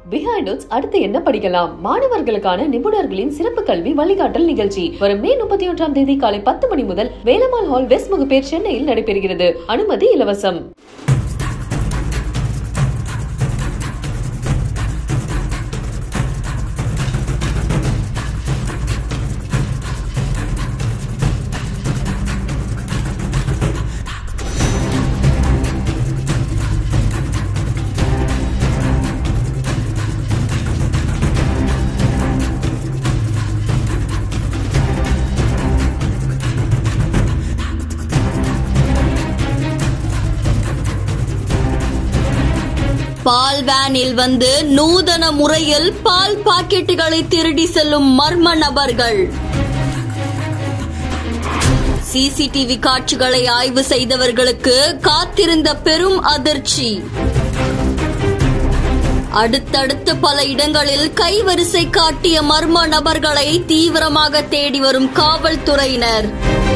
behind notes அடுத்து என்ன படிக்கலாம் மாணவர்களுக்கான நிபுணர்களின் சிறப்பு கல்வி வழிகாட்டல் நிகழ்ச்சி வரும் மே முப்பத்தி ஒன்றாம் தேதி காலை பத்து மணி முதல் வேலம்மாள் ஹால் வெஸ்ட் முகப்பேர் சென்னையில் நடைபெறுகிறது அனுமதி இலவசம் பால் வேனில் வந்து நூதன முறையில் பால் பாக்கெட்டுகளை திருடி செல்லும் மர்ம நபர்கள் சிசிடிவி காட்சிகளை ஆய்வு செய்தவர்களுக்கு காத்திருந்த பெரும் அதிர்ச்சி அடுத்தடுத்து பல இடங்களில் கைவரிசை காட்டிய மர்ம நபர்களை தீவிரமாக தேடி வரும் காவல்துறையினர்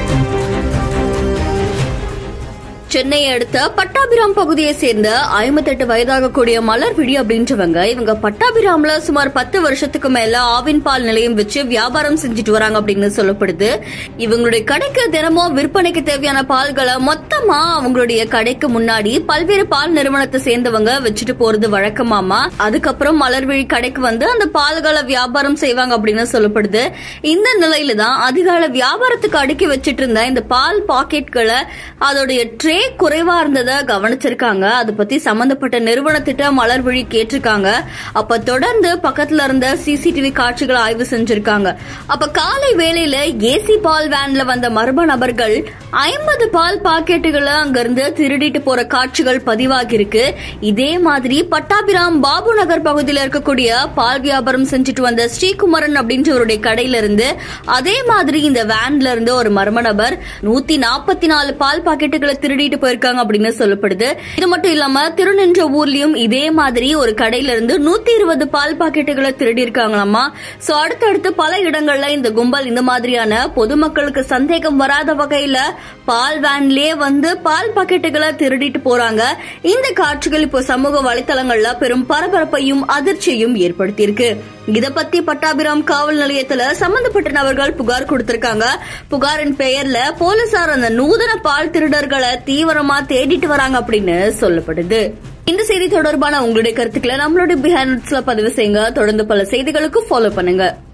சென்னையை அடுத்த பட்டாபிராம் பகுதியை சேர்ந்த ஐம்பத்தெட்டு வயதாகக்கூடிய மலர் விழி அப்படின்றவங்க இவங்க பட்டாபிராம்ல சுமார் பத்து வருஷத்துக்கு மேல ஆவின் பால் நிலையம் வச்சு வியாபாரம் செஞ்சுட்டு வராங்க அப்படின்னு சொல்லப்படுது இவங்களுடைய கடைக்கு தினமும் விற்பனைக்கு தேவையான பால்களை மொத்தமா அவங்களுடைய கடைக்கு முன்னாடி பல்வேறு பால் நிறுவனத்தை சேர்ந்தவங்க வச்சுட்டு போறது வழக்கமாமா அதுக்கப்புறம் மலர்விழி கடைக்கு வந்து அந்த பால்களை வியாபாரம் செய்வாங்க அப்படின்னு சொல்லப்படுது இந்த நிலையில தான் அதிகால வியாபாரத்துக்கு அடுக்கி வச்சிட்டு இருந்த இந்த பால் பாக்கெட்களை அதோடைய ட்ரே குறைவா இருந்ததை கவனிச்சிருக்காங்க அதை பத்தி சம்பந்தப்பட்ட நிறுவனத்திட்ட மலர்விழி கேட்டிருக்காங்க அப்ப தொடர்ந்து பக்கத்துல இருந்த சிசிடிவி காட்சிகளை ஆய்வு செஞ்சிருக்காங்க அப்ப காலை வேளையில ஏசி பால் வேன்ல வந்த மர்ம நபர்கள் ஐம்பது பால் பாக்கெட்டுகளை அங்கிருந்து திருடிட்டு போற காட்சிகள் பதிவாகி இருக்கு இதே மாதிரி பட்டாபிராம் பாபு நகர் பகுதியில் இருக்கக்கூடிய பால் வியாபாரம் செஞ்சுட்டு வந்த ஸ்ரீகுமரன் அப்படின்றவருடைய கடையில இருந்து அதே மாதிரி இந்த வேன்ல இருந்து ஒரு மர்ம நபர் நூத்தி நாற்பத்தி நாலு பால் பாக்கெட்டுகளை திருடிட்டு போயிருக்காங்க அப்படின்னு சொல்லப்படுது இது மட்டும் இல்லாம திருநின்ற ஊர்லயும் இதே மாதிரி ஒரு கடையில இருந்து நூத்தி இருபது பால் பாக்கெட்டுகளை திருடி இருக்காங்களாமா சோ அடுத்தடுத்து பல இடங்கள்ல இந்த கும்பல் இந்த மாதிரியான பொதுமக்களுக்கு சந்தேகம் வராத வகையில பால் வேன்லயே வந்து பால் பாக்கெட்டுகளை திருடிட்டு போறாங்க இந்த காட்சிகள் இப்போ சமூக வலைத்தளங்கள்ல பெரும் பரபரப்பையும் அதிர்ச்சியையும் ஏற்படுத்தியிருக்கு இத பத்தி பட்டாபிராம் காவல் நிலையத்துல சம்பந்தப்பட்ட நபர்கள் புகார் கொடுத்திருக்காங்க புகாரின் பெயர்ல போலீசார் அந்த நூதன பால் திருடர்களை தீவிரமா தேடிட்டு வராங்க அப்படின்னு சொல்லப்படுது இந்த செய்தி தொடர்பான உங்களுடைய கருத்துக்களை நம்மளுடைய பிஹாண்ட் பதிவு செய்யுங்க தொடர்ந்து பல செய்திகளுக்கு ஃபாலோ பண்ணுங்க